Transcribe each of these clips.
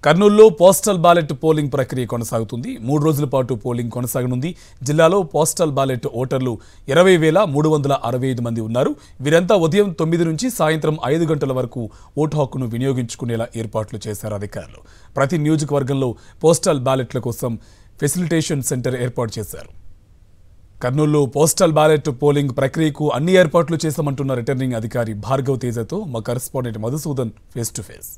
కర్నూలులో postal ballot polling ప్రక్రియ కొనసాగుతుంది మూడు రోజుల పాటు పోలింగ్ కొనసాగనుంది జిల్లాలో పోస్టల్ బ్యాలెట్ ఓటర్లు ఇరవై వేల మూడు వందల అరవై ఐదు మంది ఉన్నారు వీరంతా ఉదయం తొమ్మిది నుంచి సాయంత్రం ఐదు గంటల వరకు ఓటు హక్కును వినియోగించుకునేలా ఏర్పాట్లు చేశారు అధికారులు ప్రతి నియోజకవర్గంలో పోస్టల్ బ్యాలెట్ల కోసం ఫెసిలిటేషన్ సెంటర్ ఏర్పాటు చేశారు కర్నూలులో పోస్టల్ బ్యాలెట్ పోలింగ్ ప్రక్రియకు అన్ని ఏర్పాట్లు చేశామంటున్న రిటర్నింగ్ అధికారి భార్గవ్ తేజతో మా correspondent Madhusudan face to face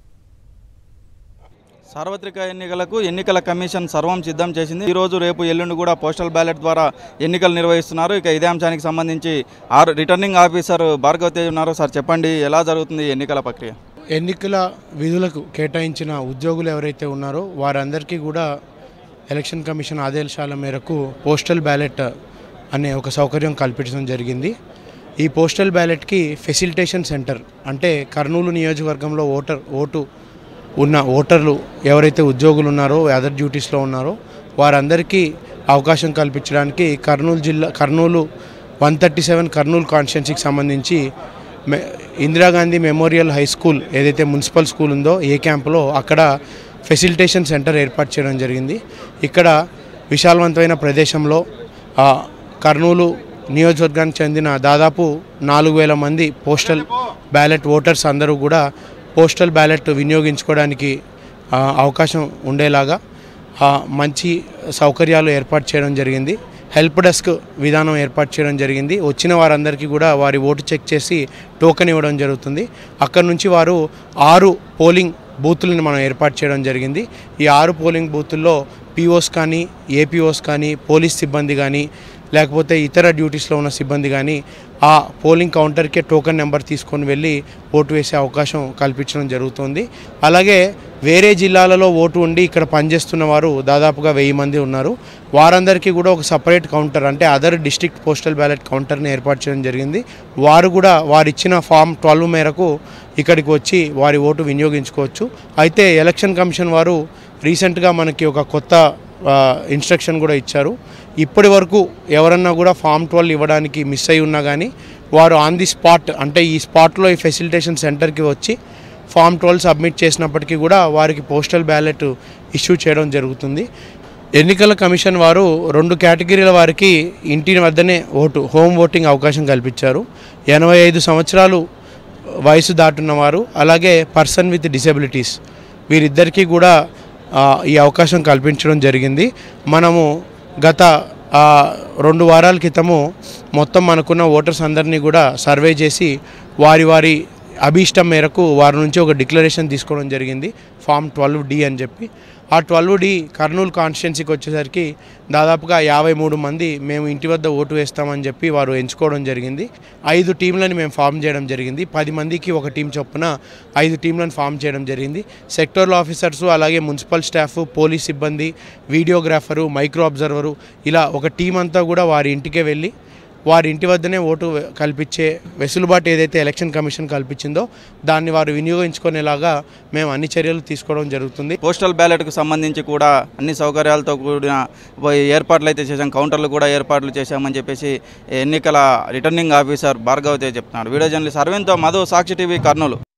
సార్వత్రిక ఎన్నికలకు ఎన్నికల కమిషన్ సర్వం సిద్ధం చేసింది ఈ రోజు రేపు ఎల్లుండి కూడా పోస్టల్ బ్యాలెట్ ద్వారా ఎన్నికలు నిర్వహిస్తున్నారు ఇక ఇదే అంశానికి సంబంధించి R returning officer Bhargav Tej ఉన్నారు సార్ చెప్పండి ఎలా జరుగుతుంది ఈ ఎన్నికల ప్రక్రియ ఎన్నికల విధులకు కేటాయించిన ఉద్యోగులు ఎవరైతే ఉన్నారో వారందరికీ కూడా ఎలక్షన్ కమిషన్ ఆదేశాల మేరకు పోస్టల్ బ్యాలెట్ అనే ఒక సౌకర్యం కల్పించడం జరిగింది ఈ పోస్టల్ బ్యాలెట్కి ఫెసిలిటేషన్ సెంటర్ అంటే కర్నూలు నియోజకవర్గంలో ఓటర్ ఓటు ఉన్న ఓటర్లు ఎవరైతే ఉద్యోగులు ఉన్నారో అదర్ డ్యూటీస్లో ఉన్నారో వారందరికీ అవకాశం కల్పించడానికి కర్నూలు జిల్లా Kurnool one thirty seven Kurnool కాన్స్టిట్యున్సీకి సంబంధించి మె- ఇందిరాగాంధీ మెమోరియల్ హై స్కూల్ ఏదైతే మున్సిపల్ స్కూల్ ఉందో ఏ క్యాంపులో అక్కడ ఫెసిలిటేషన్ సెంటర్ ఏర్పాటు చేయడం జరిగింది ఇక్కడ విశాలవంతమైన ప్రదేశంలో ఆ, కర్నూలు నియోజకవర్గానికి చెందిన దాదాపు నాలుగు వేల మంది పోస్టల్ బ్యాలెట్ ఓటర్స్ అందరూ కూడా పోస్టల్ బ్యాలెట్ వినియోగించుకోవడానికి ఆ, అవకాశం ఉండేలాగా ఆ, మంచి సౌకర్యాలు ఏర్పాటు చేయడం జరిగింది హెల్ప్ డెస్క్ విధానం ఏర్పాటు చేయడం జరిగింది వచ్చిన వారందరికీ కూడా వారి ఓటు చెక్ చేసి టోకెన్ ఇవ్వడం జరుగుతుంది అక్కడ నుంచి వారు ఆరు పోలింగ్ బూతులను మనం ఏర్పాటు చేయడం జరిగింది ఈ ఆరు పోలింగ్ బూతుల్లో పిఓస్ కానీ ఏపీఓస్ కానీ పోలీస్ సిబ్బంది కానీ లేకపోతే ఇతర డ్యూటీస్లో ఉన్న సిబ్బంది కానీ ఆ పోలింగ్ కౌంటర్కే టోకెన్ నెంబర్ తీసుకొని వెళ్ళి ఓటు వేసే అవకాశం కల్పించడం జరుగుతుంది అలాగే వేరే జిల్లాలలో ఓటు ఉండి ఇక్కడ పనిచేస్తున్న వారు దాదాపుగా వెయ్యి మంది ఉన్నారు వారందరికీ కూడా ఒక సపరేట్ కౌంటర్ అంటే అదర్ డిస్ట్రిక్ట్ పోస్టల్ బ్యాలెట్ కౌంటర్ని ఏర్పాటు చేయడం జరిగింది వారు కూడా వారు ఇచ్చిన ఫామ్ ట్వెల్వ్ మేరకు ఇక్కడికి వచ్చి వారి ఓటు వినియోగించుకోవచ్చు అయితే ఎలక్షన్ కమిషన్ వారు రీసెంట్గా మనకి ఒక కొత్త ఆ, ఇన్స్ట్రక్షన్ కూడా ఇచ్చారు ఇప్పటి వరకు ఎవరన్నా కూడా ఫామ్ ట్వెల్వ్ ఇవ్వడానికి మిస్ అయి ఉన్నా కానీ వారు ఆన్ ది స్పాట్ అంటే ఈ స్పాట్లో ఈ ఫెసిలిటేషన్ సెంటర్కి వచ్చి ఫామ్ ట్వెల్వ్ సబ్మిట్ చేసినప్పటికీ కూడా వారికి పోస్టల్ బ్యాలెట్ ఇష్యూ చేయడం జరుగుతుంది ఎన్నికల కమిషన్ వారు రెండు కేటగిరీల వారికి ఇంటి వద్దనే ఓటు హోమ్ ఓటింగ్ అవకాశం కల్పించారు ఎనభై ఐదు సంవత్సరాలు వయసు దాటున్న వారు అలాగే పర్సన్ విత్ డిసెబిలిటీస్ వీరిద్దరికీ కూడా ఆ, ఈ అవకాశం కల్పించడం జరిగింది మనము గత ఆ, రెండు వారాల క్రితము మొత్తం మనకున్న ఓటర్స్ అందరినీ కూడా సర్వే చేసి వారి వారి అభీష్టం మేరకు వారి నుంచి ఒక డిక్లరేషన్ తీసుకోవడం జరిగింది ఫామ్ ట్వెల్వ్ డి అని చెప్పి ఆ ట్వెల్వ్ డి కర్నూలు కాన్స్టిట్యున్సీకి వచ్చేసరికి దాదాపుగా యాభై మూడు మంది మేము ఇంటి వద్ద ఓటు వేస్తామని చెప్పి వారు ఎంచుకోవడం జరిగింది ఐదు టీంలను మేము ఫామ్ చేయడం జరిగింది పది మందికి ఒక టీం చొప్పున ఐదు టీంలను ఫామ్ చేయడం జరిగింది సెక్టోరల్ ఆఫీసర్స్ అలాగే మున్సిపల్ స్టాఫ్ పోలీస్ సిబ్బంది వీడియోగ్రాఫరు మైక్రో అబ్జర్వరు ఇలా ఒక టీం అంతా కూడా వారి ఇంటికే వెళ్ళి వారి ఇంటి వద్దనే ఓటు కల్పించే వెసులుబాటు ఏదైతే ఎలక్షన్ కమిషన్ కల్పించిందో దాన్ని వారు వినియోగించుకునేలాగా మేము అన్ని చర్యలు తీసుకోవడం జరుగుతుంది పోస్టల్ బ్యాలెట్కు సంబంధించి కూడా అన్ని సౌకర్యాలతో కూడిన ఏర్పాట్లు అయితే చేశాం కౌంటర్లు కూడా ఏర్పాట్లు చేశామని చెప్పేసి ఎన్నికల రిటర్నింగ్ ఆఫీసర్ భార్గవ్ తేజ్ చెప్తున్నాడు వీడియో జర్నలిస్ట్ అరవింద్తో మధు సాక్షి టీవీ కర్నూలు